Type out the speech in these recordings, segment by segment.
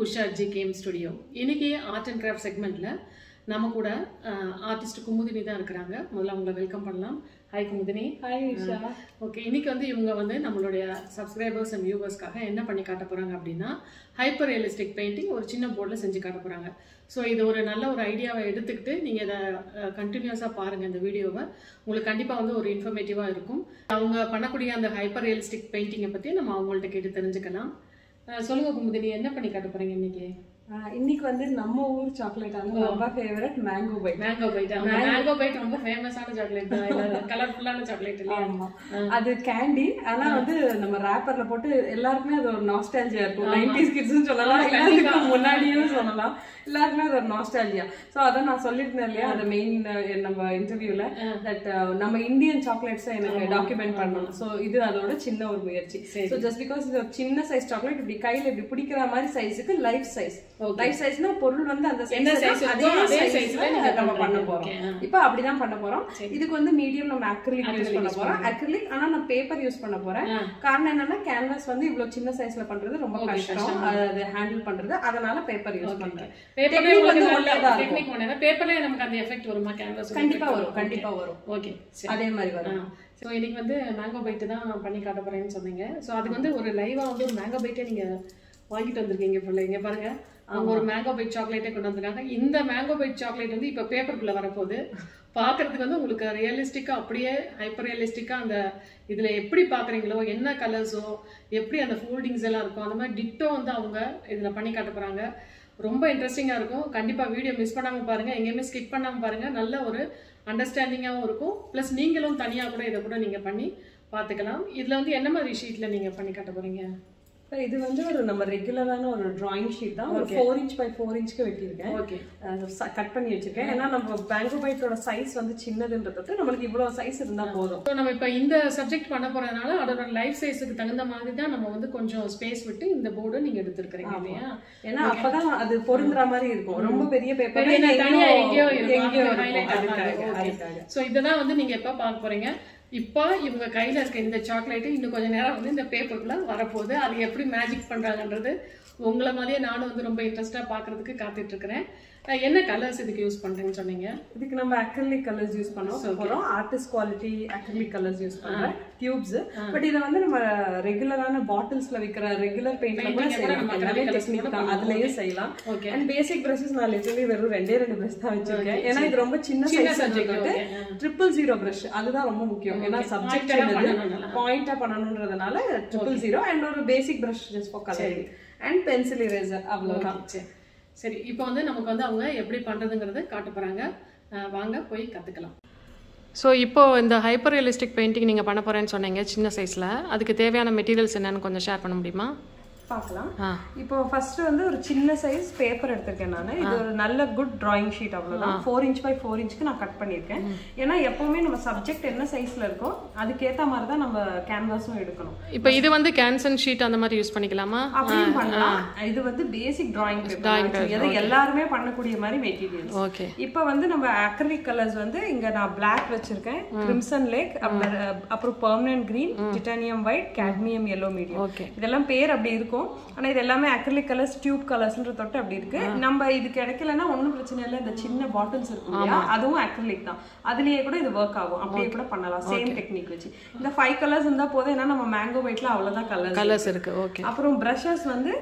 Usha ji game studio இன்னைக்கு art and craft செக்மெண்ட்ல நம்ம கூட ஆர்டிஸ்ட் குமுதினி தான் இருக்கிறாங்க முதல்ல அவங்கள வெல்கம் பண்ணலாம் hi Kumudini hi Usha okay இன்னைக்கு வந்து இவங்க வந்து நம்மளுடைய சப்ஸ்கிரைபர்ஸ் அண்ட் வியூவர்ஸ்க்காக என்ன பண்ணி காட்ட போறாங்க அப்படின்னா ஹைப்பர் ரியலிஸ்டிக் பெயிண்டிங் ஒரு சின்ன போர்டில் செஞ்சு காட்ட போறாங்க ஸோ இது ஒரு நல்ல ஒரு ஐடியாவை எடுத்துக்கிட்டு நீங்கள் இதை கண்டினியூஸாக பாருங்கள் இந்த வீடியோவை உங்களுக்கு கண்டிப்பாக வந்து ஒரு இன்ஃபர்மேட்டிவாக இருக்கும் அவங்க பண்ணக்கூடிய அந்த ஹைப்பர் ரியலிஸ்டிக் பெயிண்டிங்கை பற்றி நம்ம அவங்கள்ட்ட கேட்டு தெரிஞ்சுக்கலாம் அஹ் சொல்லுங்க குமுதினி என்ன பண்ணி காட்ட போறீங்க இன்னைக்கு ஆஹ் இன்னைக்கு வந்து நம்ம ஊர் சாக்லேட்டான ரொம்ப favourite mango bite mango bite mango bite ரொம்ப ஃபேமஸான சாக்லேட் தான் கலர்ஃபுல்லான சாக்லேட் இல்லையா ஆமா அது கேண்டி ஆனா வந்து நம்ம ரேப்பர்ல போட்டு எல்லாருக்குமே அது ஒரு நாஸ்டாலஜியா இருக்கும் நைன்டிஸ் கிட்ஸ்னு சொல்லலாம் இல்ல அதுக்கு முன்னாடியும் சொல்லலாம் எல்லாருக்குமே அது ஒரு நாஸ்டாலஜியா சோ அதான் நான் சொல்லியிருந்தேன் இல்லையா அந்த மெயின் நம்ம இன்டர்வியூல தட் நம்ம இந்தியன் சாக்லேட்ஸ் எனக்கு டாக்குமெண்ட் பண்ணணும் சோ இது அதோட சின்ன ஒரு முயற்சி சோ ஜஸ்ட் பிகாஸ் இது ஒரு சின்ன சைஸ் சாக்லேட் இப்படி கையில இப்படி பிடிக்கிற மாதிரி சைஸுக்கு லைஃப் சைஸ் லைஃப் சைஸ்னா பொருள் வந்து அந்த என்ன size size அதே இருக்கோ, அதே size சைஸ்ல ல நீங்க நம்ம பண்ண பண்றீங்க. போறோம் Okay, இப்போ அப்படிதான் பண்ண போறோம் இதுக்கு வந்து மீடியம் நம்ம அக்ரிலிக் யூஸ் பண்ண போறோம் அக்ரிலிக் ஆனா நான் பேப்பர் யூஸ் பண்ண போறேன் காரணம் என்னன்னா கேன்வாஸ் வந்து இவ்வளவு சின்ன சைஸ்ல பண்றது ரொம்ப கஷ்டம் அது ஹேண்டில் பண்றது அதனால பேப்பர் யூஸ் பண்றேன் பேப்பர்ல Technique வந்து உங்களுக்கு ஒண்ணே நல்ல தான் இருக்கும். டெக்னிக் ஒண்ணே பேப்பர்ல நமக்கு அந்த எஃபெக்ட் வருமா கேன்வாஸ் கண்டிப்பா வரும் கண்டிப்பா வரும் ஓகே சரி அதே மாதிரி வரும் ஸோ இன்னைக்கு வந்து மேங்கோ பைட்டு தான் பண்ணி காட்ட போறேன்னு சொன்னீங்க ஸோ அதுக்கு வந்து ஒரு லைவா வந்து ஒரு மேங்கோ பைட்டே நீங்க வாங்கிட்டு வந்திருக்கீங்க போல இங்க பாருங்க அவங்க ஒரு மேங்கோ பைட் சாக்லேட்டே கொண்டு வந்திருக்காங்க இந்த மேங்கோ பைட் சாக்லேட் வந்து இப்போ பேப்பருக்குள்ள வரப்போகுது பார்க்கறதுக்கு வந்து உங்களுக்கு ரியலிஸ்டிக்கா அப்படியே ஹைப்பர் ரியலிஸ்டிக்கா அந்த இதுல எப்படி பாக்குறீங்களோ என்ன கலர்ஸோ எப்படி அந்த ஃபோல்டிங்ஸ் எல்லாம் இருக்கும் அந்த மாதிரி டிட்டோ வந்து அவங்க இதுல பண்ணி காட்ட போறாங்க ரொம்ப இன்ட்ரெஸ்டிங்கா இருக்கும் கண்டிப்பா வீடியோ மிஸ் பண்ணாம பாருங்க எங்கேயுமே ஸ்கிப் பண்ணாம பாருங்க நல்ல ஒரு அண்டர்ஸ்டாண்டிங்காகவும் இருக்கும் ப்ளஸ் நீங்களும் தனியா கூட இதை கூட நீங்க பண்ணி பார்த்துக்கலாம் இதுல வந்து என்ன மாதிரி ஷீட்ல நீங்க பண்ணி காட்ட போறீங்க இப்ப இது வந்து ஒரு நம்ம ரெகுலரான ஒரு டிராயிங் ஷீட் தான் ஒரு ஃபோர் இன்ச் பை ஃபோர் இன்ச்க்கு வெட்டியிருக்கேன் ஓகே கட் பண்ணி வச்சிருக்கேன் ஏன்னா நம்ம பேங்கோ பைட்டோட சைஸ் வந்து சின்னதுன்றது நம்மளுக்கு இவ்வளவு சைஸ் இருந்தா போதும் ஸோ நம்ம இப்போ இந்த சப்ஜெக்ட் பண்ண போறதுனால அதோட லைஃப் சைஸுக்கு தகுந்த மாதிரி தான் நம்ம வந்து கொஞ்சம் ஸ்பேஸ் விட்டு இந்த போர்டு நீங்க எடுத்திருக்கிறீங்க இல்லையா ஏன்னா அப்பதான் அது பொருந்துற மாதிரி இருக்கும் ரொம்ப பெரிய பேப்பர் பெரிய தனியா எங்கேயோ இருக்கும். எங்கேயோ அது highlight இருக்கும் ஆகாது. அதுக்காக Okay. அதுக்காக ஸோ இதெல்லாம் வந்து நீங்க எப்போ பார்க்க போறீங்க இப்போ இவங்க கையில இருக்க இந்த சாக்லேட் இன்னும் கொஞ்ச நேரம் வந்து இந்த பேப்பருக்குள்ள வரப்போகுது அது எப்படி மேஜிக் பண்றாங்கன்றது உங்களை மாதிரியே நானும் வந்து ரொம்ப இன்ட்ரெஸ்டா பார்க்கிறதுக்கு காத்துட்டு இருக்கிறேன் அஹ் என்ன கலர்ஸ் இதுக்கு யூஸ் பண்றேன்னு சொன்னீங்க இதுக்கு நம்ம அக்ரிலிக் கலர்ஸ் யூஸ் பண்ணோம் போறோம் artist quality acrylic colours use பண்றேன் டியூப்ஸ் பட் இத வந்து நம்ம ரெகுலரான பாட்டில்ஸ்ல விக்கிற ரெகுலர் பெயிண்ட்ல கூட செய்யலாம் எல்லாமே டெக்னிக் தான் அதுலயும் செய்யலாம் Okay. அண்ட் பேசிக் பிரஷஸ் நான் லிட்டரலி வெறும் ரெண்டே ரெண்டு பிரஷ் தான் வச்சிருக்கேன் ஏன்னா இது ரொம்ப சின்ன சின்ன சைஸ் subject, வந்து okay. ட்ரிபிள் ஜீரோ பிரஷ் அதுதான் ரொம்ப முக்கியம் ஏன்னா சப்ஜெக்ட் Pointed ஆ பண்ணணும்னால. பாயிண்டா பண்ணணும்ன்றதுனால ட்ரிபிள் ஜீரோ அண்ட் ஒரு basic brush just for colouring and pencil eraser அவ்வளவுதான் சரி சரி இப்போ வந்து நமக்கு வந்து அவங்க எப்படி பண்றதுங்கிறத காட்ட போறாங்க அஹ் வாங்க போய் கத்துக்கலாம் ஸோ இப்போ இந்த ஹைப்பர் ரியலிஸ்டிக் பெயிண்டிங் நீங்கள் பண்ண போகிறேன்னு சொன்னீங்க சின்ன சைஸில் அதுக்கு தேவையான மெட்டீரியல்ஸ் என்னன்னு கொஞ்சம் ஷேர் பண்ண முடியுமா பார்க்கலாம் ஆ இப்போ ஃபர்ஸ்ட் வந்து ஒரு சின்ன சைஸ் பேப்பர் எடுத்திருக்கேன் நான் இது ஒரு நல்ல குட் டிராயிங் ஷீட் அவ்வளவுதான் ஃபோர் இன்ச் பை ஃபோர் இன்ச்க்கு நான் கட் பண்ணியிருக்கேன் ஏன்னா எப்பவுமே நம்ம சப்ஜெக்ட் என்ன சைஸ்ல இருக்கோ அதுக்கேத்த மாதிரி தான் நம்ம கேன்வாஸும் எடுக்கணும் இப்போ இது வந்து கேன்சன் ஷீட் அந்த மாதிரி யூஸ் பண்ணிக்கலாமா அப்படியும் பண்ணலாம் இது வந்து பேசிக் டிராயிங் பேப்பர் எதை எல்லாருமே பண்ணக்கூடிய மாதிரி மெட்டீரியல்ஸ் ஓகே இப்போ வந்து நம்ம அக்ரிலிக் கலர்ஸ் வந்து இங்க நான் Black வச்சிருக்கேன் கிரிம்சன் லேக் அப்புறம் permanent green titanium white cadmium yellow medium okay இதெல்லாம் பேர் அப்படி இருக்கும் ஆனா இது எல்லாமே அக்ரிலிக் கலர்ஸ் டியூப் கலர்ஸ்ன்ற தொட்டு அப்படி இருக்கு நம்ம இது கிடைக்கலன்னா ஒண்ணும் பிரச்சனை இல்லை இந்த சின்ன பாட்டில்ஸ் இருக்கும் இல்லையா அதுவும் அக்ரிலிக் தான் அதுலயே கூட இது ஒர்க் ஆகும் அப்படியே கூட பண்ணலாம் சேம் டெக்னிக் வச்சு இந்த ஃபைவ் கலர்ஸ் இருந்தா போதும் ஏன்னா நம்ம மேங்கோ ஒயிட்ல அவ்வளவுதான் கலர்ஸ் கலர்ஸ் இருக்கு ஓகே அப்புறம் பிரஷஸ் வந்து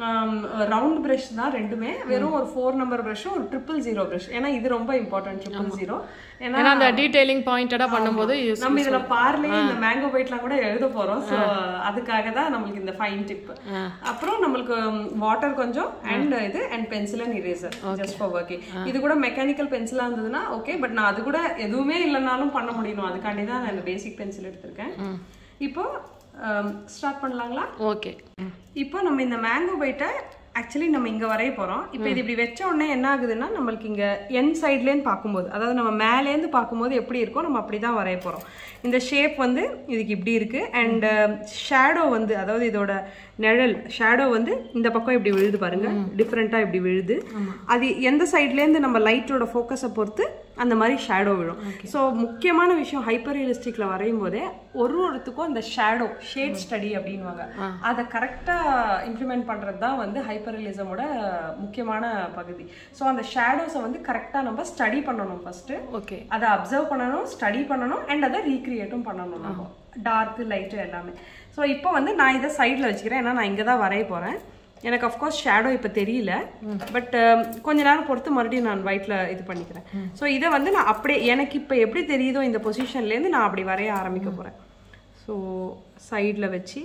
ரவுண்ட் பிரஷ் தான் ரெண்டுமே வெறும் ஒரு ஃபோர் நம்பர் பிரஷும் ஒரு ட்ரிபிள் ஜீரோ பிரஷ் ஏன்னா இது ரொம்ப இம்பார்ட்டன்ட் ட்ரிபிள் ஜீரோ ஏன்னா ஏன்னா அந்த டீடைலிங் பாயிண்டடாக பண்ணும்போது use- நம்ம இதுல பார்லயே இந்த மேங்கோ வெயிட்லாம் கூட எழுத போறோம் சோ அதுக்காக தான் நம்மளுக்கு இந்த ஃபைன் டிப் அப்புறம் நம்மளுக்கு வாட்டர் கொஞ்சம் அண்ட் இது and pencil and eraser just for working இது கூட மெக்கானிக்கல் பென்சிலா இருந்ததுன்னா ஓகே பட் நான் அது கூட எதுவுமே இல்லைனாலும் பண்ண முடியும் அதுக்காண்டி தான் நான் இந்த பேசிக் பென்சில் எடுத்திருக்கேன் இப்போ ஸ்டார்ட் பண்ணலாங்களா ஓகே இப்போ நம்ம இந்த மேங்கோ பைட்டை ஆக்சுவலி நம்ம இங்க வரைய போறோம் இப்போ இது இப்படி வச்ச உடனே என்ன ஆகுதுன்னா நம்மளுக்கு இங்க என் சைட்லேருந்து பார்க்கும்போது அதாவது நம்ம மேலேருந்து பார்க்கும்போது எப்படி இருக்கோ நம்ம அப்படிதான் வரைய போறோம் இந்த ஷேப் வந்து இதுக்கு இப்படி இருக்கு அண்ட் ஷேடோ வந்து அதாவது இதோட நிழல் ஷேடோ வந்து இந்த பக்கம் இப்படி விழுது பாருங்க டிஃப்ரெண்டா இப்படி விழுது அது எந்த சைட்லேருந்து நம்ம லைட்டோட ஃபோக்கஸை பொறுத்து அந்த மாதிரி ஷேடோ விழும் ஸோ முக்கியமான விஷயம் ஹைப்பர் ரியலிஸ்டிக்ல வரையும் போதே ஒரு ஒருத்துக்கும் அந்த ஷேடோ ஷேட் ஸ்டடி அப்படின்வாங்க அதை கரெக்டாக இம்ப்ளிமெண்ட் பண்றது தான் வந்து ஹைப்பர் ஹைப்பரலிசமோட முக்கியமான பகுதி ஸோ அந்த ஷேடோஸை வந்து கரெக்டாக நம்ம ஸ்டடி பண்ணணும் ஃபர்ஸ்ட் ஓகே அதை அப்சர்வ் பண்ணணும் ஸ்டடி பண்ணணும் அண்ட் அதை ரீக்ரியேட்டும் பண்ணணும் நம்ம டார்க்கு லைட்டு எல்லாமே ஸோ இப்போ வந்து நான் இதை சைடில் வச்சுக்கிறேன் ஏன்னா நான் இங்கே தான் வரைய போகிறேன் எனக்கு அஃப்கோர்ஸ் ஷேடோ இப்போ தெரியல பட் கொஞ்ச நேரம் பொறுத்து மறுபடியும் நான் ஒயிட்டில் இது பண்ணிக்கிறேன் ஸோ இதை வந்து நான் அப்படியே எனக்கு இப்போ எப்படி தெரியுதோ இந்த பொசிஷன்லேருந்து நான் அப்படி வரைய ஆரம்பிக்க போகிறேன் ஸோ சைடில் வச்சு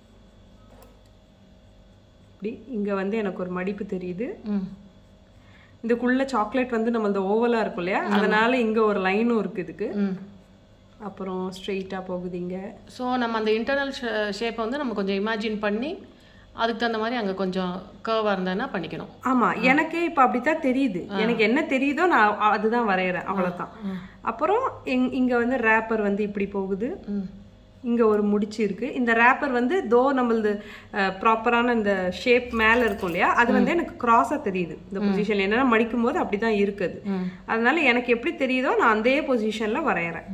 இப்படி இங்கே வந்து எனக்கு ஒரு மடிப்பு தெரியுது ம் இதுக்குள்ள சாக்லேட் வந்து நம்மளது ஓவலாக இருக்கும் இல்லையா அதனால இங்கே ஒரு லைனும் இருக்குது இதுக்கு ம் அப்புறம் ஸ்ட்ரெயிட்டாக போகுது இங்கே ஸோ நம்ம அந்த இன்டர்னல் ஷேப்பை வந்து நம்ம கொஞ்சம் இமேஜின் பண்ணி அதுக்கு தகுந்த மாதிரி அங்கே கொஞ்சம் கர்வாக இருந்ததுன்னா பண்ணிக்கணும் ஆமா எனக்கே இப்போ அப்படித்தான் தெரியுது எனக்கு என்ன தெரியுதோ நான் அ- அதுதான் வரைகிறேன் அவ்வளவுதான் அப்புறம் இங் இங்க வந்து ரேப்பர் வந்து இப்படி போகுது இங்க ஒரு முடிச்சு இருக்கு இந்த ரேப்பர் வந்து தோ நம்மளது ப்ராப்பரான இந்த ஷேப் மேல இருக்கும் இல்லையா அது வந்து எனக்கு கிராஸா தெரியுது இந்த பொசிஷன்ல என்னன்னா மடிக்கும் போது அப்படிதான் இருக்குது அதனால எனக்கு எப்படி தெரியுதோ நான் அதே பொசிஷன்ல வரைகிறேன்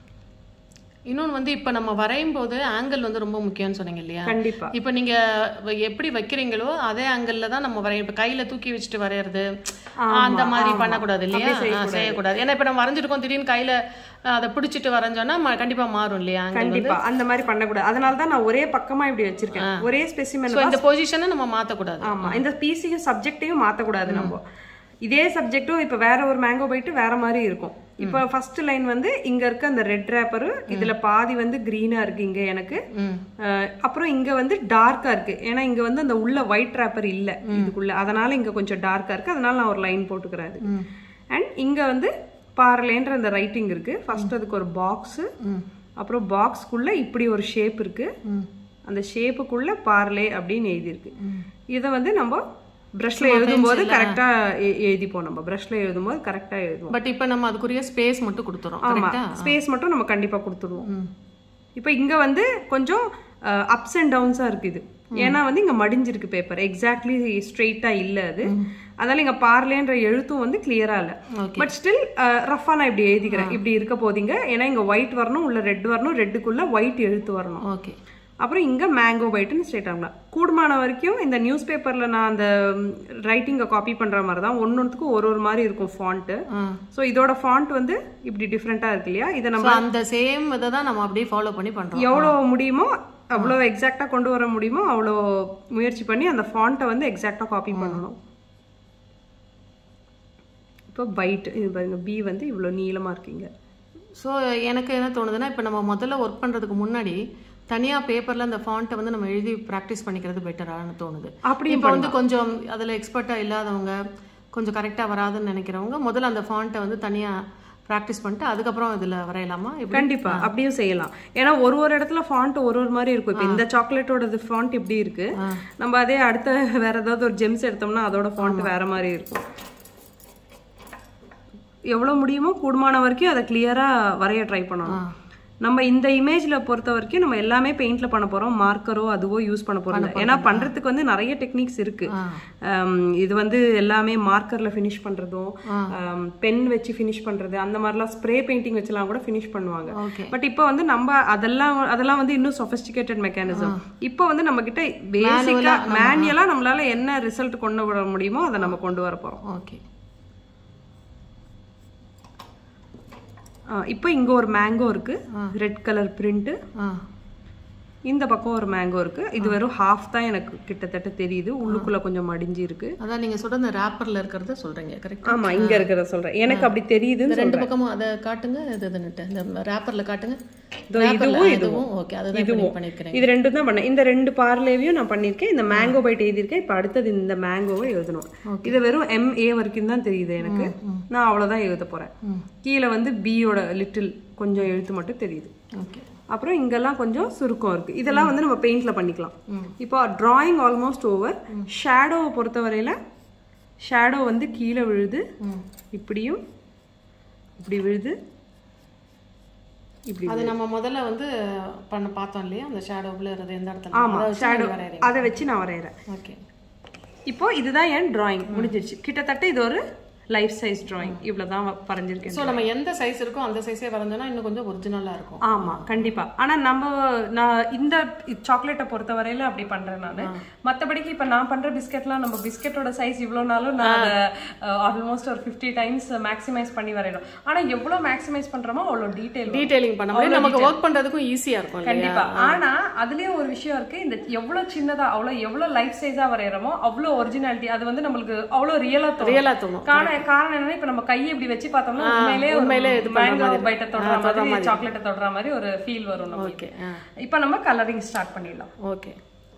இன்னொன்று வந்து இப்போ நம்ம வரையும் போது ஆங்கிள் வந்து ரொம்ப முக்கியம்னு சொன்னீங்க இல்லையா கண்டிப்பா இப்போ நீங்க வ- எப்படி வைக்கிறீங்களோ அதே ஆங்கிள் தான் நம்ம வரையும் இப்போ கையில தூக்கி வச்சுட்டு வரையறது அந்த மாதிரி பண்ணக்கூடாது இல்லையா ஆ, செய்யக்கூடாது ஏன்னா இப்போ நம்ம வரைஞ்சிருக்கோம் திடீர்னு கையில அஹ், அதை பிடிச்சிட்டு வரைஞ்சோன்னா ம- கண்டிப்பா மாறும் இல்லையா ஆங்கிள் கண்டிப்பா அந்த மாதிரி பண்ணக்கூடாது அதனால தான் நான் ஒரே பக்கமா இப்படி வச்சிருக்கேன் ஒரே ஸ்பெசிமென் ஸோ இந்த பொசிஷனை நம்ம மாத்தக்கூடாது ஆமா இந்த பிசியும் சப்ஜெக்டையும் மாத்தக்கூடாது நம்ம இதே சப்ஜெக்டும் இப்ப வேற ஒரு மேங்கோ பைட்டு வேற மாதிரி இருக்கும் இப்ப ஃபர்ஸ்ட் லைன் வந்து இங்க இருக்க அந்த ரெட் ரேப்பரு இதுல பாதி வந்து கிரீனா இருக்கு இங்க எனக்கு ம் அஹ், அப்புறம் இங்க வந்து டார்க்கா இருக்கு ஏன்னா இங்க வந்து அந்த உள்ள ஒயிட் ரேப்பர் இல்ல இதுக்குள்ள அதனால இங்க கொஞ்சம் டார்க்கா இருக்கு அதனால நான் ஒரு லைன் போட்டுக்கிறேன் அண்ட் இங்க வந்து பார்லேன்ற அந்த ரைட்டிங் இருக்கு ஃபர்ஸ்ட் அதுக்கு ஒரு பாக்ஸ் அப்புறம் பாக்ஸ்க்குள்ள இப்படி ஒரு ஷேப் இருக்கு அந்த ஷேப்புக்குள்ள பார்லே அப்படின்னு எழுதியிருக்கு இதை வந்து நம்ம ப்ரஷ்ல எழுதும்போது கரெக்டா எழுதிப்போம் நம்ம ப்ரஷ்ல எழுதும்போது கரெக்டா எழுதுவோம் பட் இப்போ நம்ம அதுக்குரிய ஸ்பேஸ் மட்டும் கொடுத்துறோம் ஆமா கரெக்டா ஸ்பேஸ் மட்டும் நம்ம கண்டிப்பா கொடுத்துருவோம் இப்போ இங்க வந்து கொஞ்சம் அப்ஸ் அண்ட் டவுன்ஸா இருக்கு இது ஏன்னா வந்து இங்க மடிஞ்சிருக்கு பேப்பர் எக்ஸாக்ட்லி ஸ்ட்ரெயிட்டா இல்ல அது அதனால இங்க பார்லேன்ற எழுத்தும் வந்து கிளியரா இல்ல பட் ஸ்டில் ரஃபா நான் இப்படி எழுதிக்கிறேன் இப்படி இருக்க போதீங்க ஏன்னா இங்க ஒயிட் வரணும் உள்ள ரெட் வரணும் ரெட்டுக்குள்ள ஒயிட் எழுத்து வரணும் ஓகே அப்புறம் இங்க மேங்கோ பைட்டுன்னு ஸ்ட்ரெயிட் ஆகலாம் கூடுமான வரைக்கும் இந்த நியூஸ் பேப்பர்ல நான் அந்த ரைட்டிங்கை காப்பி பண்ற மாதிரி தான் ஒன்னொன்றுக்கும் ஒரு ஒரு மாதிரி இருக்கும் ஃபாண்ட்டு ஸோ இதோட ஃபாண்ட் வந்து இப்படி டிஃப்ரெண்டா இருக்கு இல்லையா இதை நம்ம ஸோ அந்த சேம் இதை தான் நம்ம அப்படியே ஃபாலோ பண்ணி பண்றோம் எவ்வளோ முடியுமோ அவ்வளோ எக்ஸாக்டாக கொண்டு வர முடியுமோ அவ்வளோ முயற்சி பண்ணி அந்த ஃபாண்ட்டை வந்து எக்ஸாக்டாக காப்பி பண்ணணும் இப்போ பைட் இது பாருங்க பி வந்து இவ்வளோ நீளமாக இருக்கீங்க ஸோ எனக்கு என்ன தோணுதுன்னா இப்போ நம்ம முதல்ல ஒர்க் பண்ணுறதுக்கு முன்னாடி தனியாக பேப்பரில் அந்த ஃபாண்ட்டை வந்து நம்ம எழுதி ப்ராக்டிஸ் பண்ணிக்கிறது பெட்டரானு தோணுது அப்படியும் இப்போ வந்து கொஞ்சம் அதில் எக்ஸ்பர்ட்டாக இல்லாதவங்க கொஞ்சம் கரெக்டாக வராதுன்னு நினைக்கிறவங்க முதல்ல அந்த ஃபாண்ட்டை வந்து தனியாக ப்ராக்டிஸ் பண்ணிட்டு அதுக்கப்புறம் இதில் வரையலாமா எப்படி கண்டிப்பா அப்படியும் செய்யலாம் ஏன்னா ஒரு ஒரு இடத்துல ஃபாண்ட் ஒரு ஒரு மாதிரி இருக்கும் இப்போ இந்த சாக்லேட்டோட ஃபாண்ட் இப்படி இருக்கு நம்ம அதே அடுத்த வேற ஏதாவது ஒரு ஜெம்ஸ் எடுத்தோம்னா அதோட ஃபாண்ட் வேற மாதிரி இருக்கும் எவ்வளவு முடியுமோ கூடுமான வரைக்கும் அதை கிளியரா வரைய ட்ரை பண்ணணும் நம்ம இந்த இமேஜ்ல பொறுத்த வரைக்கும் நம்ம எல்லாமே பெயிண்ட்ல பண்ண போறோம் மார்க்கரோ அதுவோ யூஸ் பண்ண போறோம் இல்ல. ஏன்னா பண்றதுக்கு வந்து நிறைய டெக்னிக்ஸ் இருக்கு ஆம், இது வந்து எல்லாமே மார்க்கர்ல ஃபினிஷ் பண்றதும் பென் வச்சு ஃபினிஷ் பண்றது அந்த மாதிரிலாம் ஸ்ப்ரே பெயிண்டிங் வச்சுலாம் கூட ஃபினிஷ் பண்ணுவாங்க ஓகே பட் இப்போ வந்து நம்ம அதெல்லாம் அதெல்லாம் வந்து இன்னும் சொஃபிஸ்டிகேட்டட் மெக்கானிசம் இப்போ வந்து நம்ம கிட்ட பேசிக்கா மேனுவலா நம்மளால என்ன ரிசல்ட் கொண்டு வர முடியுமோ அதை நம்ம கொண்டு வர போறோம் ஓகே ஆ, இப்போ இங்க ஒரு மேங்கோ இருக்கு ரெட் கலர் பிரிண்ட் ஆ இந்த பக்கம் ஒரு மேங்கோ இருக்கு இது வெறும் ஹாஃப் தான் எனக்கு கிட்டத்தட்ட தெரியுது உள்ளுக்குள்ள கொஞ்சம் மடிஞ்சு இருக்கு அதான் நீங்கள் சொல்கிற இந்த ரேப்பரில் இருக்கிறத சொல்கிறீங்க கரெக்ட் ஆமா இங்க இருக்கிறத சொல்றேன் எனக்கு அப்படி தெரியுதுன்னு இந்த ரெண்டு பக்கமும் அதை காட்டுங்க இது இதுன்னுட்டு இந்த ரேப்பரில் காட்டுங்க இதோ Wrapperல, இதுவும் ஆ, இதுவும். ஓகே அதுதான் இப்போ நீங்க பண்ணியிருக்கிறேன் இது ரெண்டும் தான் பண்ணேன் இந்த ரெண்டு பார்லேவையும் நான் பண்ணியிருக்கேன் இந்த மேங்கோ பைட் எழுதியிருக்கேன் இப்போ அடுத்தது இந்த மேங்கோவை எழுதணும் இது வெறும் எம் ஏ வரைக்கும் தான் தெரியுது எனக்கு நான் அவ்வளவுதான் எழுத போறேன் கீழே வந்து பியோட லிட்டில் கொஞ்சம் எழுத்து மட்டும் தெரியுது ஓகே அப்புறம் இங்கெல்லாம் கொஞ்சம் சுருக்கம் இருக்கு இதெல்லாம் வந்து நம்ம பெயிண்ட்ல பண்ணிக்கலாம் இப்போ டிராயிங் ஆல்மோஸ்ட் ஓவர் ஷேடோவை பொறுத்தவரையில ஷேடோ வந்து கீழே விழுது இப்படியும் இப்படி விழுது இப்படி அது நம்ம முதல்ல வந்து பண்ண பார்த்தோம் இல்லையா அந்த ஷேடோ விழுறது எந்த இடத்துல ஆமா அதை வச்சு ஷேடோ நீங்க வரையறீங்க. அதை வச்சு நான் வரைகிறேன் ஓகே இப்போ இதுதான் என் டிராயிங் முடிஞ்சிருச்சு கிட்டத்தட்ட இது ஒரு லைஃப் சைஸ் டிராயிங் இவ்வளவுதான் வரைஞ்சிருக்கேன் ஸோ நம்ம எந்த சைஸ் இருக்கோ அந்த சைஸே வரைஞ்சோம்னா இன்னும் கொஞ்சம் ஒரிஜினலா இருக்கும் ஆமா கண்டிப்பா ஆனா நம்ம நான் இந்த சாக்லேட்டை பொறுத்த வரையில அப்படி பண்றேன் நானு மத்தபடிக்கு இப்ப நான் பண்ற பிஸ்கெட்லாம் நம்ம பிஸ்கெட்டோட சைஸ் இவ்வளவு நாளும் நான் ஆல்மோஸ்ட் ஒரு 50 டைம்ஸ் மேக்ஸிமைஸ் பண்ணி வரையணும் ஆனா எவ்வளவு மேக்ஸிமைஸ் பண்றோமோ அவ்வளவு டீடைல் டீடைலிங் பண்ண முடியும் நமக்கு ஒர்க் பண்றதுக்கும் ஈஸியா இருக்கும் இல்லையா கண்டிப்பா ஆனா அதுலயும் ஒரு விஷயம் இருக்கு இந்த எவ்வளவு சின்னதா அவ்வளவு எவ்வளவு லைஃப் சைஸா வரையறோமோ அவ்வளவு ஒரிஜினாலிட்டி அது வந்து நம்மளுக்கு அவ்வளவு ரியலா தோணும் ரியலா தோணும் காரணம் காரணம் என்னன்னா இப்ப நம்ம கையை இப்படி வச்சு பார்த்தோம்னா உண்மையிலே உண்மையிலே இது பண்ற மேங்கோ மாதிரி. பைட்டை தொடுற மாதிரி சாக்லேட்டை தொடுற மாதிரி ஒரு ஃபீல் வரும் நமக்கு ஓகே இப்போ நம்ம கலரிங் ஸ்டார்ட் பண்ணிடலாம் ஓகே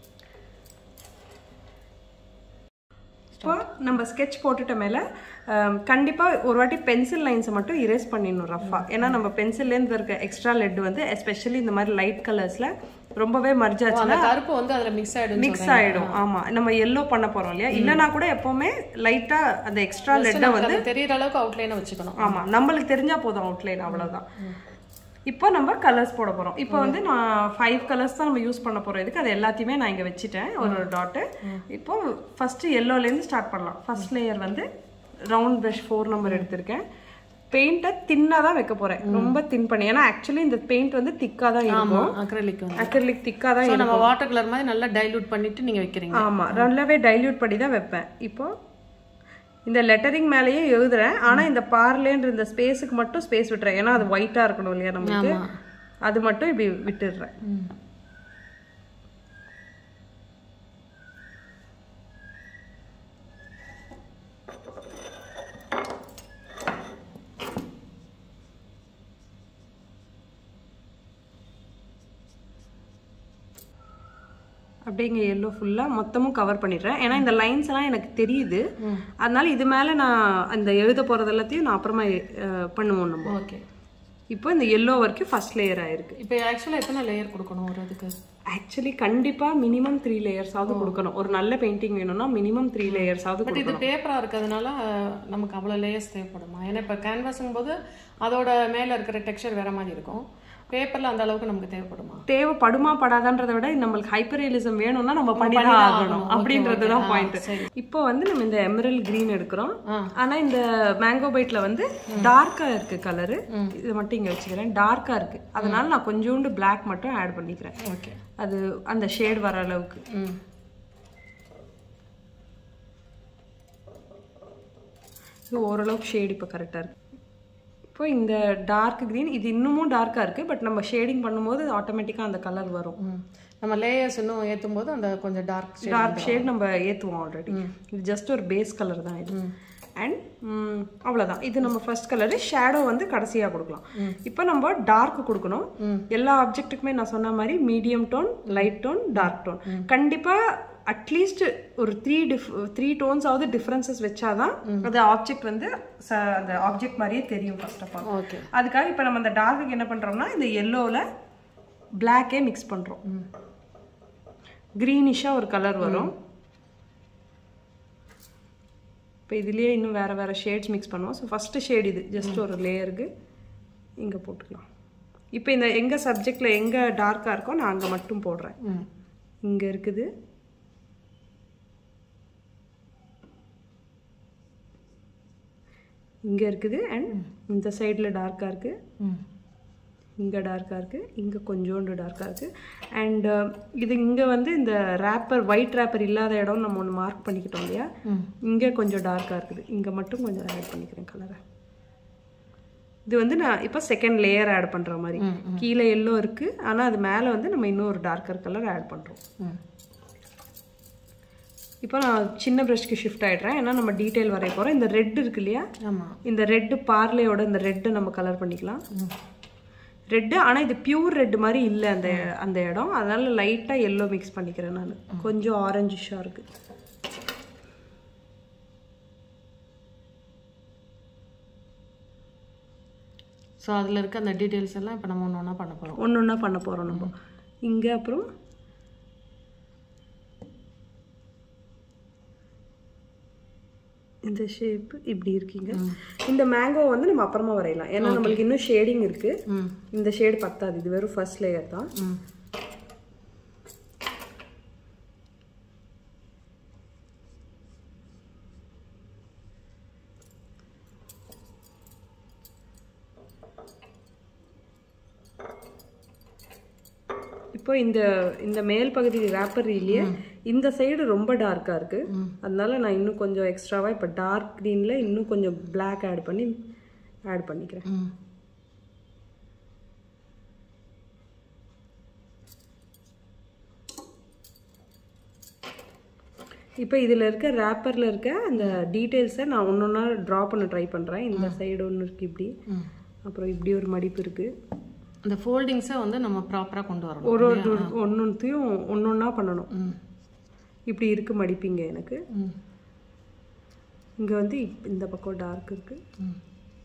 இப்போ நம்ம ஸ்கெட்ச் போட்டுட்ட மேல அம், கண்டிப்பா ஒரு வாட்டி பென்சில் லைன்ஸை மட்டும் இரேஸ் பண்ணிடணும் ரஃபா ஏன்னா நம்ம பென்சில்லேருந்து இருக்க எக்ஸ்ட்ரா லெட் வந்து எஸ்பெஷலி இந்த மாதிரி லைட் கலர்ஸ்ல ரொம்பவே மர்ஜ் ஆச்சுன்னா அந்த கருப்பு வந்து அதுல மிக்ஸ் ஆயிடும் மிக்ஸ் ஆயிடும் ஆமா நம்ம எல்லோ பண்ண போறோம் இல்லையா இல்லனா கூட எப்பவுமே லைட்டா அந்த எக்ஸ்ட்ரா லெட்டை வந்து நமக்கு தெரியற அளவுக்கு அவுட்லைனை வச்சுக்கணும் ஆமா நம்மளுக்கு தெரிஞ்சா போதும் அவுட்லைன் அவ்வளவுதான் இப்போ நம்ம கலர்ஸ் போட போறோம் இப்போ வந்து நான் ஃபைவ் கலர்ஸ் தான் நம்ம யூஸ் பண்ண போறோம் இதுக்கு அது எல்லாத்தையுமே நான் இங்க வச்சுட்டேன் ஒரு டாட்டு இப்போ ஃபர்ஸ்ட் இருந்து ஸ்டார்ட் பண்ணலாம் ஃபர்ஸ்ட் லேயர் வந்து ரவுண்ட் ப்ரஷ் ஃபோர் நம்பர் எடுத்திருக்கேன் பெயிண்ட்டை தின்னாக தான் வைக்க போறேன் ரொம்ப தின் பண்ணி ஏன்னா ஆக்சுவலி இந்த பெயிண்ட் வந்து திக்காக தான் ஆமா இருக்கும் அக்ரலிக் வந்து அக்ரிலிக் திக்காக தான் So, நம்ம வாட்டர் கலர் மாதிரி நல்லா டைலூட் பண்ணிட்டு நீங்க வைக்கிறீங்க ஆமா நல்லாவே டைல்யூட் பண்ணி தான் வைப்பேன் இப்போ இந்த லெட்டரிங் மேலேயே எழுதுறேன் ஆனா இந்த பார்லேன்ற இந்த ஸ்பேஸுக்கு மட்டும் ஸ்பேஸ் விட்டுறேன் ஏன்னா அது ஒயிட்டா இருக்கணும் இல்லையா நமக்கு ஆமா. அது மட்டும் இப்படி விட்டுடுறேன் அப்படியே இங்கே எல்லோ ஃபுல்லாக மொத்தமும் கவர் பண்ணிடுறேன் ஏன்னா இந்த லைன்ஸ் எல்லாம் எனக்கு தெரியுது அதனால இது மேலே நான் அந்த எழுத போகிறது எல்லாத்தையும் நான் அப்புறமா அஹ், பண்ணுவோம் நம்ம ஓகே இப்போ இந்த எல்லோ வரைக்கும் ஃபர்ஸ்ட் லேயர் ஆயிருக்கு இப்போ ஆக்சுவலா எத்தனை லேயர் கொடுக்கணும் ஒரு இதுக்கு ஆக்சுவலி கண்டிப்பாக மினிமம் த்ரீ லேயர்ஸாவது கொடுக்கணும் ஒரு நல்ல பெயிண்டிங் வேணும்னா மினிமம் த்ரீ லேயர்ஸாவது பட் இது பேப்பரா இருக்கிறதுனால நமக்கு அவ்வளவு லேயர்ஸ் தேவைப்படுமா ஏன்னா இப்போ கேன்வாஸும் போது அதோட மேல இருக்கிற டெக்ஸ்சர் வேற மாதிரி இருக்கும் பேப்பர்ல அந்த அளவுக்கு நமக்கு தேவைப்படுமா தேவைப்படுமா படாதான்றதை விட நம்மளுக்கு ஹைப்பர் ரியலிசம் வேணும்னா நம்ம பண்ணி தான் ஆகணும் அப்படின்றது தான் பாயிண்ட் இப்போ வந்து நம்ம இந்த எமரல் கிரீன் எடுக்கிறோம் ஆனா இந்த மேங்கோ பைட்ல வந்து டார்க்கா இருக்கு கலரு இதை மட்டும் இங்க வச்சுக்கிறேன் டார்க்கா இருக்கு அதனால நான் கொஞ்சோண்டு Black மட்டும் ஆட் பண்ணிக்கிறேன் ஓகே அது அந்த ஷேட் வர அளவுக்கு ம் இது ஓரளவுக்கு ஷேட் இப்போ கரெக்டாக இருக்கு இப்போ இந்த டார்க் green இது இன்னமும் டார்க்காக இருக்குது பட் நம்ம ஷேடிங் பண்ணும்போது ஆட்டோமேட்டிக்காக அந்த கலர் வரும் ம். நம்ம லேயர்ஸ் இன்னும் ஏத்தும் போது அந்த கொஞ்சம் டார்க் டார்க் ஷேட் நம்ம ஏற்றுவோம் ஆல்ரெடி இது ஜஸ்ட் ஒரு பேஸ் கலர் தான் இது அண்ட் அவ்வளோதான் இது நம்ம ஃபர்ஸ்ட் கலரு ஷேடோ வந்து கடைசியாக கொடுக்கலாம் இப்போ நம்ம டார்க் கொடுக்கணும் எல்லா ஆப்ஜெக்ட்டுக்குமே நான் சொன்ன மாதிரி medium tone light tone dark tone கண்டிப்பாக அட்லீஸ்ட் ஒரு த்ரீ டிஃப் த்ரீ டோன்ஸாவது டிஃப்ரென்சஸ் வச்சாதான் அந்த ஆப்ஜெக்ட் வந்து ச- அந்த ஆப்ஜெக்ட் மாதிரியே தெரியும் ஃபர்ஸ்ட் ஆஃப் ஆல் ஓகே அதுக்காக இப்போ நம்ம அந்த டார்க்குக்கு என்ன பண்ணுறோம்னா இந்த எல்லோவில் பிளாக்கே மிக்ஸ் பண்ணுறோம் க்ரீனிஷாக ஒரு கலர் வரும் இப்போ இதுலேயே இன்னும் வேறு வேறு ஷேட்ஸ் மிக்ஸ் பண்ணுவோம் ஸோ ஃபஸ்ட்டு ஷேட் இது ஜஸ்ட் ஒரு லேயருக்கு இங்கே போட்டுக்கலாம் இப்போ இந்த எங்கே சப்ஜெக்டில் எங்கே டார்க்காக இருக்கோ நான் அங்கே மட்டும் போடுறேன் ம் இங்கே இருக்குது இங்கே இருக்குது அண்ட் இந்த சைடில் டார்க்காக இருக்குது ம் இங்கே டார்க்காக இருக்குது இங்கே கொஞ்சோண்டு டார்க்காக இருக்குது அண்ட் இது இங்கே வந்து இந்த ரேப்பர் ஒயிட் ரேப்பர் இல்லாத இடம் நம்ம ஒன்று மார்க் பண்ணிக்கிட்டோம் இல்லையா இங்கே கொஞ்சம் டார்க்காக இருக்குது இங்கே மட்டும் கொஞ்சம் ஆட் பண்ணிக்கிறேன் கலரை இது வந்து நான் இப்போ செகண்ட் லேயர் ஆட் பண்ணுற மாதிரி கீழே எல்லோ இருக்குது ஆனால் அது மேலே வந்து நம்ம இன்னும் ஒரு டார்க்கர் கலர் ஆட் பண்ணுறோம் ம் இப்போ நான் சின்ன ப்ரஷ்க்கு ஷிஃப்ட் ஆயிடுறேன் ஏன்னா நம்ம டீட்டெயில் வரைய போகிறோம் இந்த ரெட் இருக்கு இல்லையா ஆமா இந்த ரெட்டு பார்லேயோட இந்த ரெட்டை நம்ம கலர் பண்ணிக்கலாம் ரெட்டு ஆனால் இது பியூர் ரெட் மாதிரி இல்லை அந்த அந்த இடம் அதனால லைட்டாக எல்லோ மிக்ஸ் பண்ணிக்கிறேன் நான் கொஞ்சம் ஆரஞ்சிஷாக இருக்கு ஸோ அதில் இருக்க அந்த டீட்டெயில்ஸ் எல்லாம் இப்போ நம்ம ஒன்று ஒன்றா பண்ண போகிறோம் ஒன்று ஒன்றா பண்ண போகிறோம் நம்ம இங்கே அப்புறம் இந்த ஷேப் இப்படி இருக்கீங்க இந்த மேங்கோ வந்து நம்ம அப்புறமா வரையலாம் ஏன்னா நம்மளுக்கு இன்னும் ஷேடிங் இருக்கு ம் இந்த ஷேட் பத்தாது இது வெறும் ஃபர்ஸ்ட் லேயர் தான் ம் இப்போ இந்த இந்த மேல் பகுதி ரேப்பர் இல்லையே இந்த சைடு ரொம்ப டார்க்காக இருக்கு அதனால நான் இன்னும் கொஞ்சம் எக்ஸ்ட்ராவா இப்போ டார்க் க்ரீனில் இன்னும் கொஞ்சம் Black ஆட் பண்ணி ஆட் பண்ணிக்கிறேன் ம் இப்போ இதில் இருக்க ரேப்பரில் இருக்க அந்த டீட்டெயில்ஸை நான் ஒன்று ஒன்றா ட்ரா பண்ண ட்ரை பண்ணுறேன் இந்த சைடு ஒன்று இருக்குது இப்படி ம் அப்புறம் இப்படி ஒரு மடிப்பு இருக்குது அந்த ஃபோல்டிங்ஸை வந்து நம்ம ப்ராப்பராக கொண்டு வரணும் ஒரு ஒரு ஒன்னொன்றையும் ஒன்று ஒன்றா பண்ணணும் ம் இப்படி இருக்கு மடிப்பீங்க எனக்கு ம் இங்கே வந்து இப்- இந்த பக்கம் டார்க் இருக்குது ம்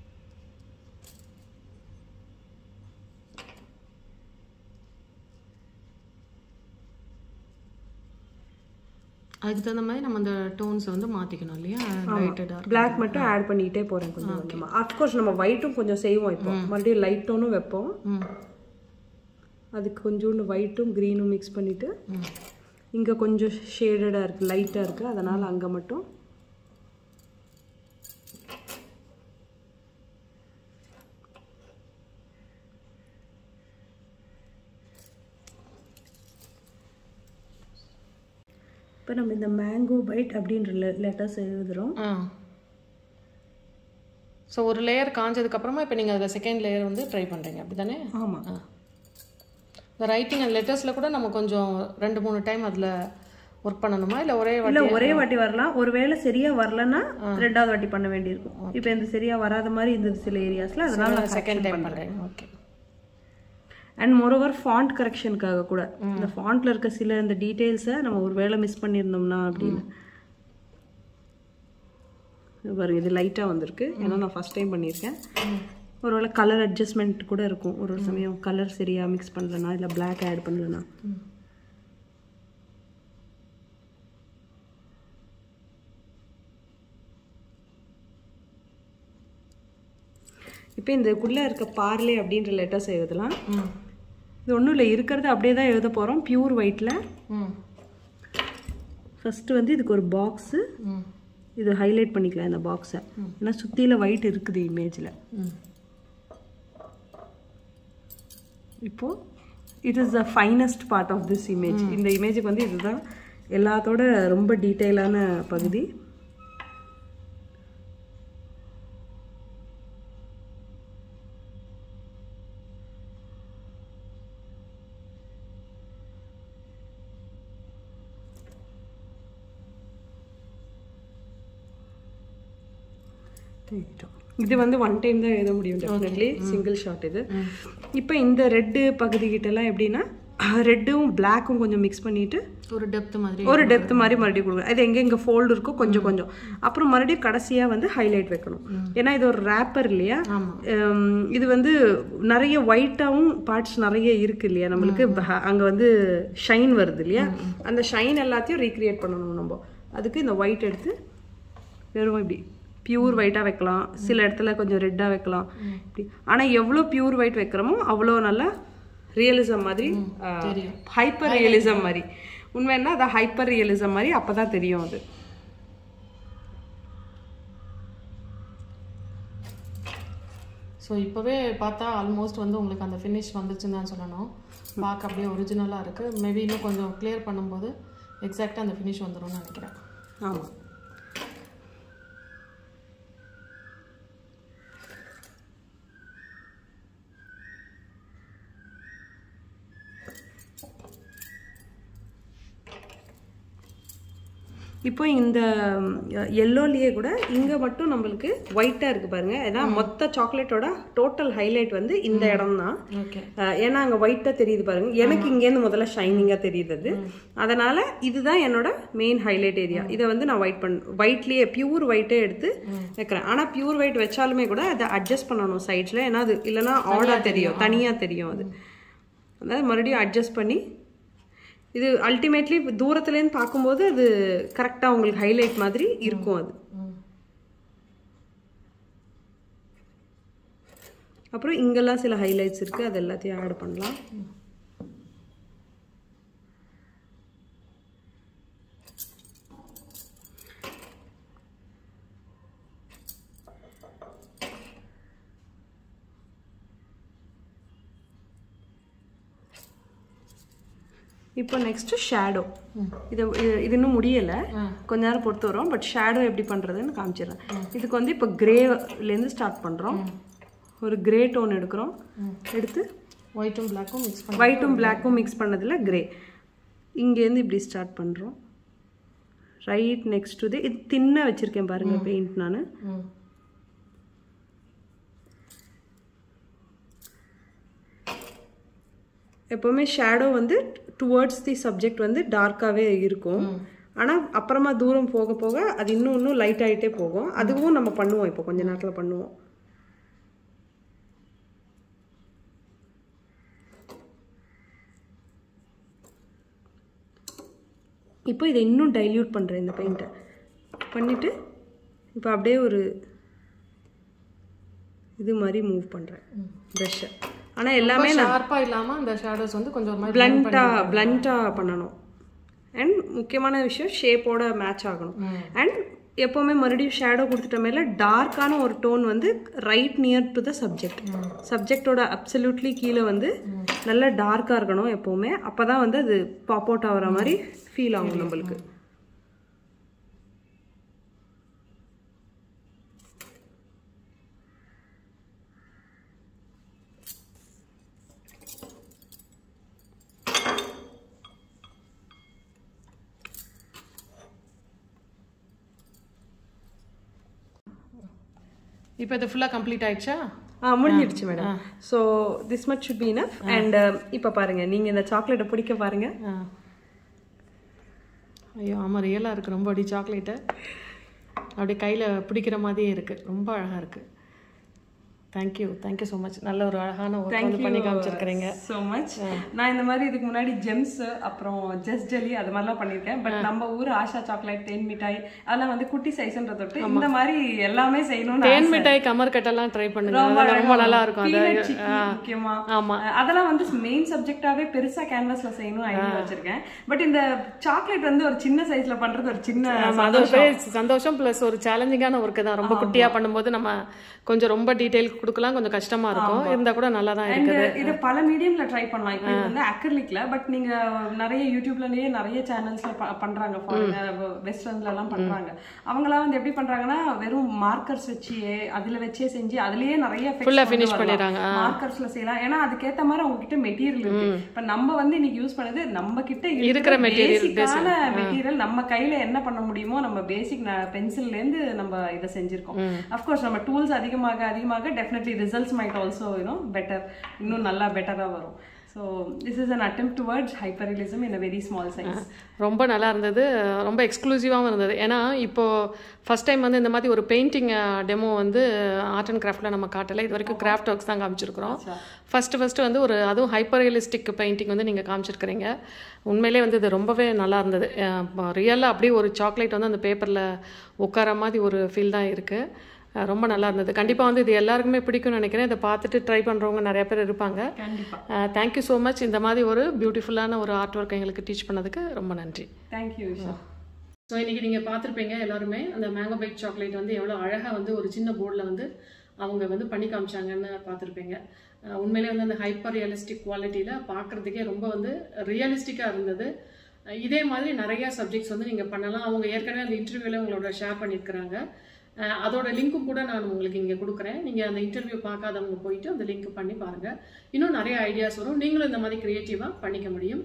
அதுக்கு தகுந்த மாதிரி நம்ம அந்த டோன்ஸ் வந்து மாற்றிக்கணும் இல்லையா லைட்டடாக Black மட்டும் ஆட் பண்ணிக்கிட்டே போகிறேன் கொஞ்சம் கொஞ்சமாக அஃப்கோர்ஸ் நம்ம ஒயிட்டும் கொஞ்சம் செய்வோம் இப்போ மறுபடியும் லைட் டோனும் வைப்போம் ம் அதுக்கு கொஞ்சோண்டு ஒயிட்டும் க்ரீனும் மிக்ஸ் பண்ணிவிட்டு ம் இங்கே கொஞ்சம் ஷேடடாக இருக்குது லைட்டாக இருக்குது அதனால் அங்கே மட்டும் இப்போ நம்ம இந்த மேங்கோ பைட் அப்படின்ற லெட்டர்ஸ் எழுதுகிறோம் ஆ ஸோ ஒரு லேயர் காஞ்சதுக்கப்புறமா இப்போ நீங்கள் அதில் செகண்ட் லேயர் வந்து ட்ரை பண்ணுறீங்க அப்படி தானே ஆமாம் இந்த ரைட்டிங் அண்ட் லெட்டர்ஸில் கூட நம்ம கொஞ்சம் ரெண்டு மூணு டைம் அதில் ஒர்க் பண்ணணுமா இல்லை ஒரே இல்ல வாட்டி ஒரே வாட்டி வரலாம் ஒருவேளை சரியா வரலன்னா ரெண்டாவது வாட்டி பண்ண வேண்டியிருக்கும் இப்போ இந்த சரியா வராத மாதிரி இருந்தது சில ஏரியாஸ்ல அதனால நான் செகண்ட் டைம் பண்ணுறேன் ஓகே அண்ட் மோரோவர் ஃபாண்ட் கரெக்ஷனுக்காக கூட இந்த ஃபாண்ட்ல இருக்க சில இந்த டீடைல்ஸை நம்ம ஒரு வேளை மிஸ் பண்ணியிருந்தோம்னா அப்படின்னு இது பாருங்க இது லைட்டா வந்திருக்கு ஏன்னா நான் ஃபர்ஸ்ட் டைம் பண்ணியிருக்கேன் ஒருவேளை கலர் அட்ஜஸ்ட்மெண்ட் கூட இருக்கும் ஒரு ஒரு சமயம் கலர் சரியா மிக்ஸ் பண்ணலனா இல்லை பிளாக் ஆட் பண்ணலனா இப்போ இதுக்குள்ளே இருக்க பார்லே அப்படின்ற லெட்டர்ஸ் எழுதலாம் ம் இது ஒன்றும் இல்லை இருக்கிறது அப்படியே தான் எழுத போகிறோம் பியூர் ஒயிட்டில் ம் ஃபஸ்ட்டு வந்து இதுக்கு ஒரு பாக்ஸு ம் இது ஹைலைட் பண்ணிக்கலாம் இந்த பாக்ஸை ஏன்னா சுற்றியில் ஒயிட் இருக்குது இமேஜில் ம் இப்போது it is the finest part of this image இந்த இமேஜுக்கு வந்து இதுதான் எல்லாத்தோட ரொம்ப டீட்டெயிலான பகுதி தேடிட்டோம். இது வந்து ஒன் டைம் தான் எழுத முடியும் டெஃபினெட்லி சிங்கிள் ஷாட் இது இப்போ இந்த ரெட்டு பகுதிகிட்டலாம் எப்படின்னா ரெட்டும் பிளாக்கும் கொஞ்சம் மிக்ஸ் பண்ணிட்டு ஒரு டெப்த் மாதிரி ஒரு டெப்த் மாதிரி மறுபடியும் கொடுக்கணும் அது எங்கே இங்கே ஃபோல்டு இருக்கோ கொஞ்சம் கொஞ்சம் அப்புறம் மறுபடியும் கடைசியாக வந்து ஹைலைட் வைக்கணும் ஏன்னா இது ஒரு ரேப்பர் இல்லையா ஆமா. ஹம், இது வந்து நிறைய ஒயிட்டாகவும் பார்ட்ஸ் நிறைய இருக்கு இல்லையா நம்மளுக்கு அங்கே வந்து ஷைன் வருது இல்லையா அந்த ஷைன் எல்லாத்தையும் ரீக்ரியேட் பண்ணணும் நம்ம அதுக்கு இந்த ஒயிட் எடுத்து வெறும் இப்படி பியூர் ஒயிட்டாக வைக்கலாம் சில இடத்துல கொஞ்சம் ரெட்டாக வைக்கலாம் இப்படி ஆனால் எவ்வளோ பியூர் ஒயிட் வைக்கிறோமோ அவ்வளோ நல்லா ரியலிசம் மாதிரி ஹைப்பர் ரியலிசம் மாதிரி உண்மைன்னா அது ஹைப்பர் ரியலிசம் மாதிரி அப்போ தான் தெரியும் அது ஸோ இப்போவே பார்த்தா ஆல்மோஸ்ட் வந்து உங்களுக்கு அந்த ஃபினிஷ் வந்துச்சுன்னு தான் சொல்லணும் பார்க்க அப்படியே ஒரிஜினலாக இருக்குது மேபி இன்னும் கொஞ்சம் கிளியர் பண்ணும்போது எக்ஸாக்டாக அந்த ஃபினிஷ் வந்துரும்னு நினைக்கிறேன் ஆமாம் இப்போ இந்த எல்லோலேயே கூட இங்கே மட்டும் நம்மளுக்கு ஒயிட்டாக இருக்குது பாருங்க ஏன்னா மொத்த சாக்லேட்டோட டோட்டல் ஹைலைட் வந்து இந்த இடம் தான் ஓகே ஏன்னா அங்கே ஒயிட்டாக தெரியுது பாருங்க எனக்கு இங்கேருந்து முதல்ல ஷைனிங்காக தெரியுது அது அதனால இதுதான் என்னோட மெயின் ஹைலைட் ஏரியா இதை வந்து நான் ஒயிட் பண் ஒயிட்லேயே பியூர் ஒயிட்டே எடுத்து வைக்கிறேன் ஆனால் பியூர் ஒயிட் வச்சாலுமே கூட அதை அட்ஜஸ்ட் பண்ணணும் சைட்ஸில் ஏன்னா அது இல்லைன்னா ஆடாக தெரியும் தனியாக தெரியும் அது அதாவது மறுபடியும் அட்ஜஸ்ட் பண்ணி இது அல்டிமேட்லி தூரத்துலேருந்து பார்க்கும்போது அது கரெக்டாக உங்களுக்கு ஹைலைட் மாதிரி இருக்கும் அது அப்புறம் இங்கெல்லாம் சில ஹைலைட்ஸ் இருக்குது அது எல்லாத்தையும் ஆட் பண்ணலாம் இப்போ நெக்ஸ்ட் ஷேடோ இது இது- இது இன்னும் முடியல கொஞ்ச நேரம் பொறுத்து வரும் பட் ஷேடோ எப்படி பண்றதுன்னு காமிச்சிடுறேன் இதுக்கு வந்து இப்போ கிரேலேருந்து ஸ்டார்ட் பண்றோம் ஒரு கிரே டோன் எடுக்கிறோம் எடுத்து ஒயிட்டும் பிளாக்கும் மிக்ஸ் பண்ணி ஒயிட்டும் பிளாக்கும் மிக்ஸ் பண்ணதில் கிரே இங்கேருந்து இப்படி ஸ்டார்ட் பண்ணுறோம் ரைட் நெக்ஸ்ட் டு இது தின்ன வச்சுருக்கேன் பாருங்க பெயிண்ட் நான் ம் எப்போவுமே ஷேடோ வந்து டுவர்ட்ஸ் தி சப்ஜெக்ட் வந்து டார்க்காகவே இருக்கும் ஆனால் அப்புறமா தூரம் போக போக அது இன்னும் இன்னும் லைட் ஆகிட்டே போகும் அதுவும் நம்ம பண்ணுவோம் இப்போ கொஞ்ச நேரத்தில் பண்ணுவோம் இப்போ இதை இன்னும் டைல்யூட் பண்ணுறேன் இந்த பெயிண்ட்டை பண்ணிவிட்டு இப்போ அப்படியே ஒரு இது மாதிரி மூவ் பண்ணுறேன் ப்ரெஷ்ஷை ஆனால் எல்லாமே ஷார்ப்பா இல்லாம அந்த ஷேடோஸ் வந்து கொஞ்சம் ஒரு மாதிரி பிளண்ட்டாக பிளண்ட்டாக பண்ணணும் அண்ட் முக்கியமான விஷயம் ஷேப்போட மேட்ச் ஆகணும் அண்ட் எப்போவுமே மறுபடியும் ஷேடோ கொடுத்துட்ட மேலே டார்க்கான ஒரு டோன் வந்து right near to the subject சப்ஜெக்டோட அப்சல்யூட்லி கீழே வந்து நல்லா டார்க்காக இருக்கணும் எப்போவுமே அப்போ தான் வந்து அது பாப் அவுட் ஆகிற மாதிரி ஃபீல் ஆகும் நம்மளுக்கு இப்போ இது ஃபுல்லா கம்ப்ளீட் ஆயிடுச்சா ஆ முடிஞ்சிடுச்சு madam so this much should be enough and இப்போ பாருங்க நீங்கள் இந்த சாக்லேட்டை பிடிக்க பாருங்க ஆ. ஐயோ ஆமாம் ரியலாக இருக்குது ரொம்ப அடி சாக்லேட்டு அப்படியே கையில் பிடிக்கிற மாதிரியே இருக்குது ரொம்ப அழகாக இருக்குது தேங்க்யூ தேங்க்யூ ஸோ மச் நல்ல ஒரு அழகான ஒர்க் வந்து பண்ணி காமிச்சிருக்கிறீங்க ஸோ மச் நான் இந்த மாதிரி இதுக்கு முன்னாடி ஜெம்ஸ் அப்புறம் ஜஸ்ட் ஜெல்லி அது மாதிரிலாம் பண்ணியிருக்கேன் பட் நம்ம ஊர் ஆஷா சாக்லேட் தேன் மிட்டாய் அதெல்லாம் வந்து குட்டி சைஸ்ன்ற தொட்டு இந்த மாதிரி எல்லாமே செய்யணும்னு தேன் மிட்டாய் கமர் கட்டெல்லாம் ட்ரை பண்ணுங்க அதெல்லாம் ரொம்ப நல்லா இருக்கும் அது Peanut chicky முக்கியமா ஆமா. அஹ் அதெல்லாம் வந்து மெயின் சப்ஜெக்டாவே பெருசா கேன்வாஸ்ல செய்யணும் ஐடியா வச்சிருக்கேன் பட் இந்த சாக்லேட் வந்து ஒரு சின்ன சைஸ்ல பண்றது ஒரு சின்ன ஆமா, அது ஒரு பெரிய சந்தோஷம் ப்ளஸ் ஒரு சேலஞ்சிங்கான ஒர்க்கு தான் ரொம்ப குட்டியா பண்ணும்போது நம்ம கொஞ்சம் ரொம்ப டீடைல் கொடுக்கலாம் கொஞ்சம் கஷ்டமா இருக்கும் இருந்தா கூட நல்லா தான் And இருக்குது இது பல மீடியம்ல ட்ரை பண்ணலாம் இப்போ இது வந்து அக்ரலிக்ல பட் நீங்க நிறைய யூடியூப்லயே நிறைய சேனல்ஸ்ல பண்றாங்க வெஸ்டர்ன்ல எல்லாம் பண்றாங்க அவங்கலாம் வந்து எப்படி பண்றாங்கன்னா வெறும் மார்க்கர்ஸ் வச்சு அதுல வச்சே செஞ்சு அதுலயே நிறைய Full ஆ finish பண்ணிடுறாங்க. மார்க்கர்ஸ்ல செய்யலாம் ஏன்னா அதுக்கேத்த மாதிரி அவங்க கிட்ட மெட்டீரியல் இருக்கு இப்ப நம்ம வந்து இன்னைக்கு யூஸ் பண்ணது நம்ம கிட்ட இருக்கிற material பேசிக்கான மெட்டீரியல் நம்ம கையில என்ன பண்ண முடியுமோ நம்ம பேசிக் பென்சில்ல இருந்து நம்ம இதை செஞ்சிருக்கோம் அஃப்கோர்ஸ் நம்ம டூல்ஸ் அதிகமாக அதிகமாக definitely results might also you know better இன்னும் நல்லா பெட்டரா வரும் so this is an attempt towards hyperrealism in a very small size ரொம்ப நல்லா இருந்தது ரொம்ப எக்ஸ்க்ளூசிவாகவும் இருந்தது ஏன்னா இப்போ ஃபர்ஸ்ட் டைம் வந்து இந்த மாதிரி ஒரு பெயிண்டிங் டெமோ வந்து ஆர்ட் அண்ட் கிராஃப்டில் நம்ம காட்டலை இது வரைக்கும் கிராஃப்ட் ஒர்க்ஸ் தான் காமிச்சிருக்கிறோம் ஃபர்ஸ்ட் ஃபர்ஸ்ட் வந்து ஒரு அதுவும் ஹைப்பர் ரியலிஸ்டிக் பெயிண்டிங் வந்து நீங்கள் காமிச்சிருக்கிறீங்க உண்மையிலே வந்து இது ரொம்பவே நல்லா இருந்தது ரியலாக அப்படியே ஒரு சாக்லேட் வந்து அந்த பேப்பரில் உட்கார மாதிரி ஒரு ஃபீல் தான் இருக்குது அஹ் ரொம்ப நல்லா இருந்தது கண்டிப்பாக வந்து இது எல்லாருக்குமே பிடிக்கும்னு நினைக்கிறேன் இதை பார்த்துட்டு ட்ரை பண்ணுறவங்க நிறைய பேர் இருப்பாங்க கண்டிப்பா தேங்க்யூ ஸோ மச் இந்த மாதிரி ஒரு பியூட்டிஃபுல்லான ஒரு ஆர்ட் ஒர்க் எங்களுக்கு டீச் பண்ணதுக்கு ரொம்ப நன்றி தேங்க்யூ விஷா ஸோ இன்றைக்கி நீங்கள் பார்த்துருப்பீங்க எல்லாருமே அந்த மேங்கோ பைட் சாக்லேட் வந்து எவ்வளோ அழகாக வந்து ஒரு சின்ன போர்டில் வந்து அவங்க வந்து பண்ணி காமிச்சாங்கன்னு பார்த்துருப்பீங்க அஹ் உண்மையிலே வந்து அந்த ஹைப்பர் ரியலிஸ்டிக் குவாலிட்டியில் பார்க்குறதுக்கே ரொம்ப வந்து ரியலிஸ்டிக்காக இருந்தது அஹ் இதே மாதிரி நிறைய சப்ஜெக்ட்ஸ் வந்து நீங்கள் பண்ணலாம் அவங்க ஏற்கனவே அந்த இன்டர்வியூவில் உங்களோட ஷேர் பண்ணியிருக்கிறாங்க அஹ் அதோட லிங்க்கும் கூட நான் உங்களுக்கு இங்கே கொடுக்குறேன் நீங்கள் அந்த இன்டர்வியூ பார்க்காதவங்க போயிட்டு அந்த லிங்க் பண்ணி பாருங்கள் இன்னும் நிறைய ஐடியாஸ் வரும் நீங்களும் இந்த மாதிரி க்ரியேட்டிவாக பண்ணிக்க முடியும்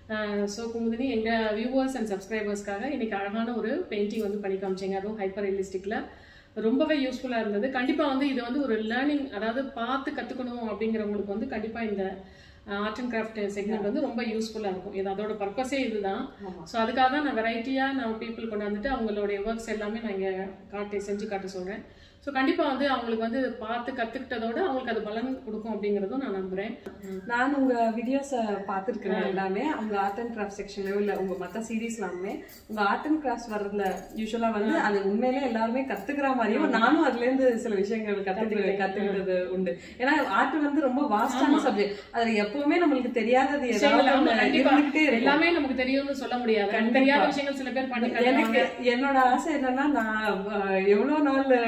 ஸோ குமுதினி எங்கள் வியூவர்ஸ் அண்ட் சப்ஸ்கிரைபர்ஸ்க்காக இன்னைக்கு அழகான ஒரு பெயிண்டிங் வந்து பண்ணி காமிச்சிங்க அதுவும் ஹைப்பர் ரியலிஸ்டிக்கில் ரொம்பவே யூஸ்ஃபுல்லாக இருந்தது கண்டிப்பாக வந்து இது வந்து ஒரு லேர்னிங் அதாவது பார்த்து கற்றுக்கணும் அப்படிங்கிறவங்களுக்கு வந்து கண்டிப்பாக இந்த ஆர்ட் அண்ட் கிராஃப்ட் செக்மெண்ட் வந்து ரொம்ப யூஸ்ஃபுல்லாக இருக்கும் இது அதோட பர்பஸே இதுதான் ஸோ அதுக்காக தான் நான் வெரைட்டியாக நான் பீப்புள் கொண்டு வந்துட்டு அவங்களுடைய ஒர்க்ஸ் எல்லாமே நான் இங்கே காட்டி செஞ்சு காட்ட சொல்கிறேன் ஸோ கண்டிப்பாக வந்து அவங்களுக்கு வந்து பார்த்து கற்றுக்கிட்டதோட அவங்களுக்கு அது பலன் கொடுக்கும் அப்படிங்கிறதும் நான் நம்புகிறேன் நான் உங்க வீடியோஸை பார்த்துருக்கிறேன் எல்லாமே உங்க ஆர்ட் அண்ட் கிராஃப்ட் செக்ஷன்லயோ இல்ல உங்க மத்த சீரீஸ்லாமே உங்க ஆர்ட் அண்ட் கிராஃப்ட் வர்றதுல யூஸ்வலா வந்து அது உண்மையிலே எல்லாருமே கத்துக்கிற மாதிரியும் நானும் அதுல இருந்து சில விஷயங்கள் கத்துக்கிட்டு கத்துக்கிட்டது உண்டு ஏன்னா ஆர்ட் வந்து ரொம்ப வாஸ்டான சப்ஜெக்ட் அதுல எப்பவுமே நம்மளுக்கு தெரியாதது ஏதாவது ஆமா, ஒண்ணு கண்டிப்பா. இருந்துகிட்டே இருக்கும் எல்லாமே நமக்கு தெரியும்னு சொல்ல முடியாது நமக்கு தெரியாத விஷயங்கள் சில பேர் பண்ணி எனக்கு காட்டுவாங்க என்னோட ஆசை என்னன்னா நான் அஹ், எவ்வளவு நாள்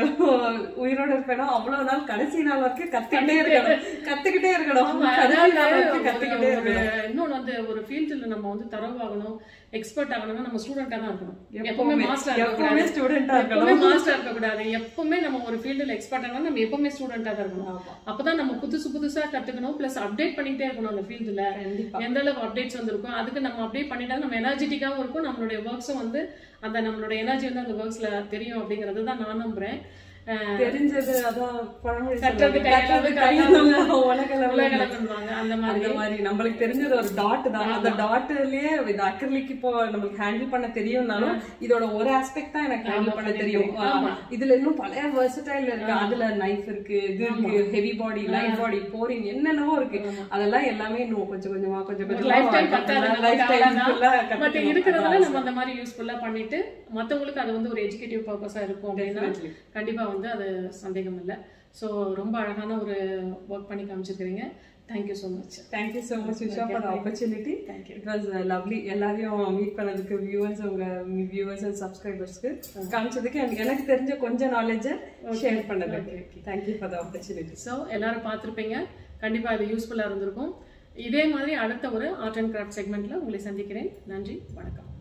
உயிரோட இருப்பேனோ அவ்வளவு நாள் கடைசி நாள் வரைக்கும் கத்துக்கிட்டே இருக்கணும் கத்துக்கிட்டே இருக்கணும் ஆமா, கடைசி அதாவது நாள் வரைக்கும் ஒரு- கத்துக்கிட்டே ஒரு- இருக்கணும் இன்னொன்னு வந்து ஒரு ஃபீல்டுல நம்ம வந்து தரவாகணும் எக்ஸ்பர்ட் ஆகணும்னா நம்ம ஸ்டூடெண்டா தான் இருக்கணும் எப்பவுமே எப்பவுமே மாஸ்டர் எப்பவுமே ஸ்டூடெண்டா எப்பவுமே இருக்கணும் மாஸ்டர் இருக்க கூடாது எப்பவுமே நம்ம ஒரு ஃபீல்டுல எக்ஸ்பர்ட் ஆகணும் நம்ம எப்பவுமே ஸ்டூடெண்டா தான் இருக்கணும் ஆமா. அப்பதான் நம்ம புதுசு புதுசா கத்துக்கணும் பிளஸ் அப்டேட் பண்ணிட்டே இருக்கணும் அந்த ஃபீல்டுல கண்டிப்பா எந்த அளவுக்கு அப்டேட்ஸ் வந்திருக்கும் அதுக்கு நம்ம அப்டேட் பண்ணிட்டா நம்ம எனர்ஜெட்டிக்காவும் இருக்கும் நம்மளுடைய ஒர்க்ஸும் வந்து அந்த நம்மளோட எனர்ஜி வந்து அந்த ஒர்க்ஸ்ல தெரியும் அப்படிங்கறது தான் நான் நம்புறேன் அஹ் தெரிஞ்சது அதான் பழமொழி கற்றது சொல்லுவாங்க. கையாலாவது கற்றது கையாலாவது கையாலாவது உலகளவில் உலகளவுன்னுவாங்க. அந்த மாதிரி அந்த மாதிரி நம்மளுக்கு தெரிஞ்சது ஒரு டாட் தான் அந்த டாட்லயே இது அக்ரிலிக் இப்போ நம்மளுக்கு ஹேண்டில் பண்ண தெரியும்னாலும் இதோட ஒரு ஆஸ்பெக்ட் தான் எனக்கு ஹேண்டில் பண்ண தெரியும் ஆமா. இதுல இன்னும் பழைய வெர்சடைல் இருக்கு அதுல நைஃப் இருக்கு இது இருக்கு heavy body light body pouring என்னென்னவோ இருக்கு அதெல்லாம் எல்லாமே இன்னும் கொஞ்சம் கொஞ்சமா கொஞ்சம் கொஞ்சமா லைஃப் டைம் பத்தாது லைஃப் டைம் பட் இருக்கிறதுல நம்ம அந்த மாதிரி யூஸ்ஃபுல்லா பண்ணிட்டு மத்தவங்களுக்கு அது வந்து ஒரு எஜுகேட்டிவ் பர்பஸா இருக்கும் அப்படின்னா கண்டிப்பா வந்து அது சந்தேகம் இல்லை ஸோ ரொம்ப அழகான ஒரு ஒர்க் பண்ணி காமிச்சிருக்கிறீங்க thank you so much thank you so much Visha for opportunity Thank you. It was lovely எல்லாரையும் மீட் பண்ணதுக்கு வியூவர்ஸ் உங்க வியூவர்ஸ் அண்ட் சப்ஸ்கிரைபர்ஸ்க்கு காமிச்சதுக்கு எனக்கு எனக்கு தெரிஞ்ச கொஞ்சம் நாலேஜை ஷேர் பண்ணதுக்கு thank you for the opportunity so எல்லாரும் பார்த்துருப்பீங்க கண்டிப்பா இது யூஸ்ஃபுல்லா இருந்திருக்கும் இதே மாதிரி அடுத்த ஒரு ஆர்ட் அண்ட் கிராஃப்ட் செக்மெண்ட்ல உங்களை சந்திக்கிறேன் நன்றி வணக்கம்